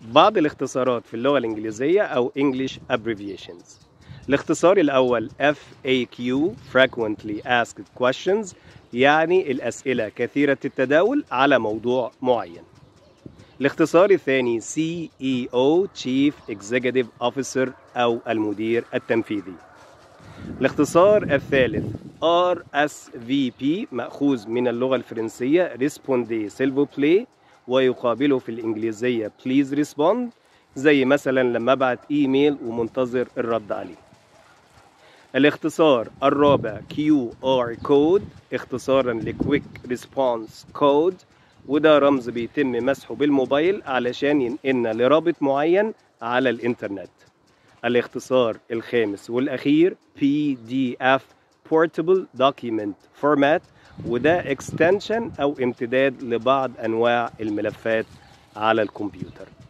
بعض الاختصارات في اللغة الإنجليزية أو English abbreviations الاختصار الأول FAQ Frequently Asked Questions يعني الأسئلة كثيرة التداول على موضوع معين الاختصار الثاني CEO Chief Executive Officer أو المدير التنفيذي الاختصار الثالث RSVP مأخوذ من اللغة الفرنسية Répondez s'il vous plaît ويقابله في الإنجليزية Please respond زي مثلا لما أبعت إيميل ومنتظر الرد عليه الاختصار الرابع QR Code اختصارا لكويك ريسبونس كود وده رمز بيتم مسحه بالموبايل علشان ينقلنا لرابط معين على الإنترنت الاختصار الخامس والأخير PDF Portable Document Format وده extension أو امتداد لبعض أنواع الملفات على الكمبيوتر